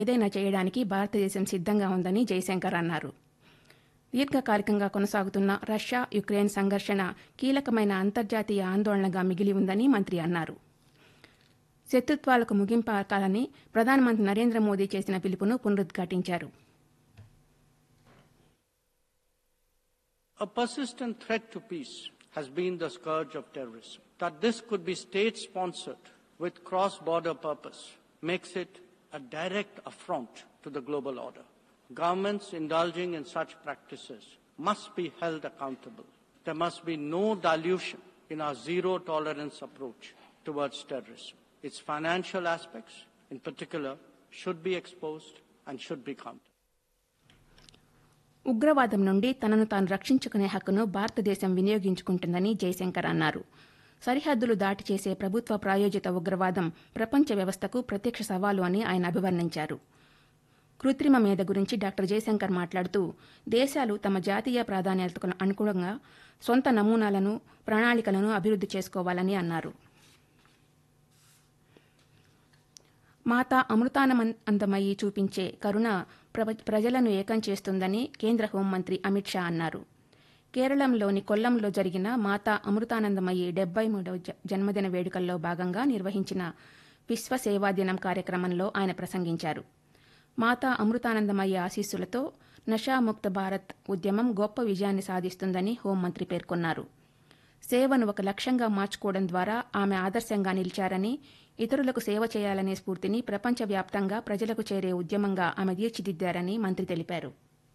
ఏదైనా చేయడానికి భారతదేశం సిద్ధంగా ఉందని జైశంకర్ అన్నారు దీర్ఘకాలికంగా కొనసాగుతున్న రష్యా యుక్రెయిన్ సంఘర్షణ కీలకమైన అంతర్జాతీయ ఆందోళనగా మిగిలి ఉందని మంత్రి అన్నారు శత్రుత్వాలకు ముగింపాకాలని ప్రధానమంత్రి నరేంద్ర మోదీ చేసిన పిలుపును పునరుద్ఘాటించారు A persistent threat to peace has been the scourge of terrorism. That this could be state sponsored with cross border purpose makes it a direct affront to the global order. Governments indulging in such practices must be held accountable. There must be no dilution in our zero tolerance approach towards terrorism. Its financial aspects, in particular, should be exposed and should be countered. ఉగ్రవాదం నుండి తనను తాను రక్షించుకునే హక్కును భారతదేశం వినియోగించుకుంటుందని జైశంకర్ అన్నారు సరిహద్దులు దాటి చేసే ప్రభుత్వ ప్రాయోజిత ఉగ్రవాదం ప్రపంచ వ్యవస్థకు ప్రత్యక్ష సవాలు అని ఆయన అభివర్ణించారు కృత్రిమ మేధ గురించి డాక్టర్ జయశంకర్ మాట్లాడుతూ దేశాలు తమ జాతీయ ప్రాధాన్యతకు అనుగుణంగా సొంత నమూనాలను ప్రణాళికలను అభివృద్ధి చేసుకోవాలని అన్నారు మాతా అమృతానందమయి చూపించే కరుణ ప్ర- ప్రజలను ఏకం చేస్తుందని కేంద్ర హోంమంత్రి అమిత్ షా అన్నారు కేరళంలోని కొల్లంలో జరిగిన మాతా అమృతానందమయి డెబ్బై మూడవ జ- జన్మదిన వేడుకల్లో భాగంగా నిర్వహించిన విశ్వ సేవా దినం కార్యక్రమంలో ఆయన ప్రసంగించారు మాతా అమృతానందమయ్య ఆశీస్సులతో నషాముక్త భారత్ ఉద్యమం గొప్ప విజయాన్ని సాధిస్తుందని హోంమంత్రి పేర్కొన్నారు సేవను ఒక లక్ష్యంగా మార్చుకోవడం ద్వారా ఆమె ఆదర్శంగా నిలిచారని ఇతరులకు సేవ చేయాలనే స్ఫూర్తిని ప్రపంచవ్యాప్తంగా ప్రజలకు చేరే ఉద్యమంగా ఆమె తీర్చిదిద్దారని మంత్రి తెలిపారు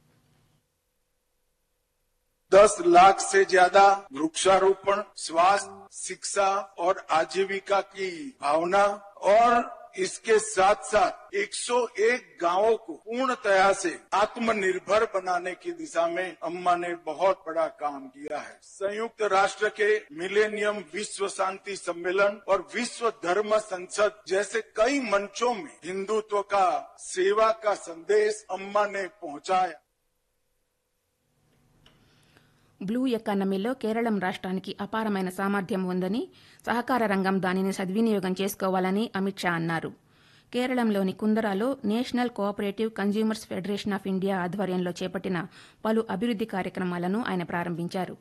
दस लाख से ज्यादा वृक्षारोपण स्वास्थ्य शिक्षा और आजीविका की भावना और इसके साथ साथ 101 गांवों को पूर्णतया से आत्मनिर्भर बनाने की दिशा में अम्मा ने बहुत बड़ा काम किया है संयुक्त राष्ट्र के मिलेनियम विश्व शांति सम्मेलन और विश्व धर्म संसद जैसे कई मंचों में हिंदुत्व का सेवा का संदेश अम्मा ने पहुंचाया బ్లూ ఎకానమీలో కేరళం రాష్ట్రానికి అపారమైన సామర్థ్యం ఉందని సహకార రంగం దానిని సద్వినియోగం చేసుకోవాలని అమిత్ షా అన్నారు కేరళంలోని కుందరాలో national cooperative consumers federation of India ఆధ్వర్యంలో చేపట్టిన పలు అభివృద్ది కార్యక్రమాలను ఆయన ప్రారంభించారు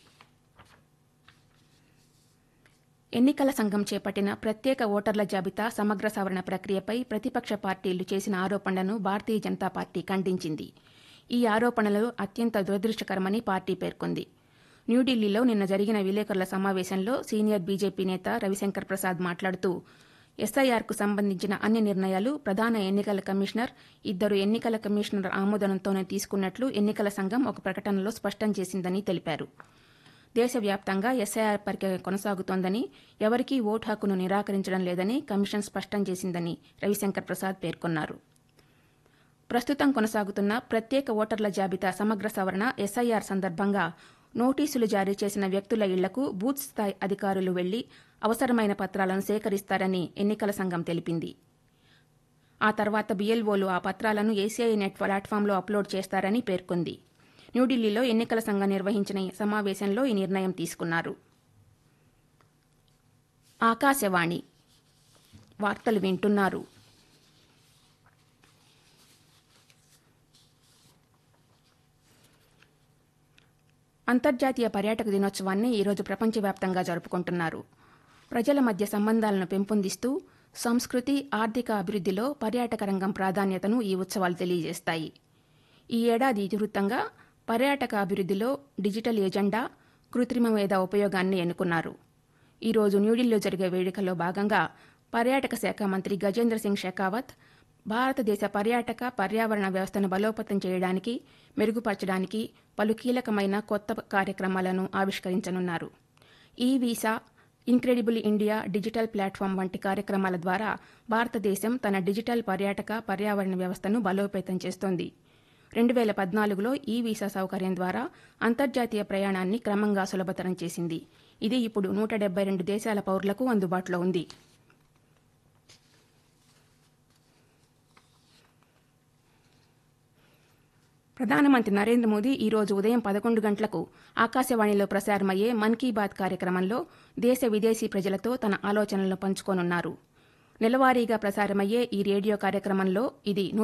ఎన్నికల సంఘం చేపట్టిన ప్రత్యేక ఓటర్ల జాబితా సమగ్ర సవరణ ప్రక్రియపై ప్రతిపక్ష పార్టీలు చేసిన ఆరోపణలను భారతీయ జనతా పార్టీ ఖండించింది ఈ ఆరోపణలు అత్యంత దురదృష్టకరమని పార్టీ పేర్కొంది న్యూఢిల్లీలో నిన్న జరిగిన విలేకరుల సమావేశంలో సీనియర్ బీజేపీ నేత రవిశంకర్ ప్రసాద్ మాట్లాడుతూ ఎస్ఐఆర్కు సంబంధించిన అన్ని నిర్ణయాలు ప్రధాన ఎన్నికల కమిషనర్ ఇద్దరు ఎన్నికల కమిషనర్ ఆమోదంతోనే తీసుకున్నట్లు ఎన్నికల సంఘం ఒక ప్రకటనలో స్పష్టం చేసిందని తెలిపారు దేశవ్యాప్తంగా ఎస్ఐఆర్ ప్రక్రియ కొనసాగుతోందని ఎవరికీ ఓటు హక్కును నిరాకరించడం లేదని కమిషన్ స్పష్టం చేసిందని రవిశంకర్ ప్రసాద్ పేర్కొన్నారు ప్రస్తుతం కొనసాగుతున్న ప్రత్యేక ఓటర్ల జాబితా సమగ్ర సవరణ ఎస్ఐఆర్ సందర్భంగా నోటీసులు జారీ చేసిన వ్యక్తుల ఇళ్లకు బూత్ స్థాయి అధికారులు వెళ్లి అవసరమైన పత్రాలను సేకరిస్తారని ఎన్నికల సంఘం తెలిపింది ఆ తర్వాత బిఎల్ఓలు ఆ పత్రాలను ఏసీఐ నెట్ ప్లాట్ఫామ్లో అప్లోడ్ చేస్తారని పేర్కొంది న్యూఢిల్లీలో ఎన్నికల సంఘం నిర్వహించిన ఈ సమావేశంలో ఈ నిర్ణయం తీసుకున్నారు ఆకాశవాణి వార్తలు వింటున్నారు అంతర్జాతీయ పర్యాటక దినోత్సవాన్ని ఈరోజు ప్రపంచవ్యాప్తంగా జరుపుకుంటున్నారు ప్రజల మధ్య సంబంధాలను పెంపొందిస్తూ సంస్కృతి ఆర్థిక అభివృద్ధిలో పర్యాటక రంగం ప్రాధాన్యతను ఈ ఉత్సవాలు తెలియజేస్తాయి ఈ ఏడాది ఇతివృత్తంగా పర్యాటక అభివృద్ధిలో డిజిటల్ ఎజెండా కృత్రిమ మేధ ఉపయోగాన్ని ఎన్నుకున్నారు ఈరోజు న్యూఢిల్లీలో జరిగే వేడుకల్లో భాగంగా పర్యాటక శాఖ మంత్రి గజేంద్ర సింగ్ షెకావత్ భారతదేశ పర్యాటక పర్యావరణ వ్యవస్థను బలోపేతం చేయడానికి మెరుగుపరచడానికి పలు కీలకమైన కొత్త కార్యక్రమాలను ఆవిష్కరించనున్నారు ఈ visa incredible India digital platform వంటి కార్యక్రమాల ద్వారా భారతదేశం తన డిజిటల్ పర్యాటక పర్యావరణ వ్యవస్థను బలోపేతం చేస్తోంది రెండు వేల పద్నాలుగులో ఈ వీసా సౌకర్యం ద్వారా అంతర్జాతీయ ప్రయాణాన్ని క్రమంగా సులభతరం చేసింది ఇది ఇప్పుడు నూట డెబ్బై రెండు దేశాల పౌరులకు అందుబాటులో ఉంది ప్రధానమంత్రి నరేంద్ర మోదీ ఈ రోజు ఉదయం పదకొండు గంటలకు ఆకాశవాణిలో ప్రసారమయ్యే మన్ కీ బాత్ కార్యక్రమంలో దేశ విదేశీ ప్రజలతో తన ఆలోచనలను పంచుకోనున్నారు నెలవారీగా ప్రసారమయ్యే ఈ రేడియో కార్యక్రమంలో ఇది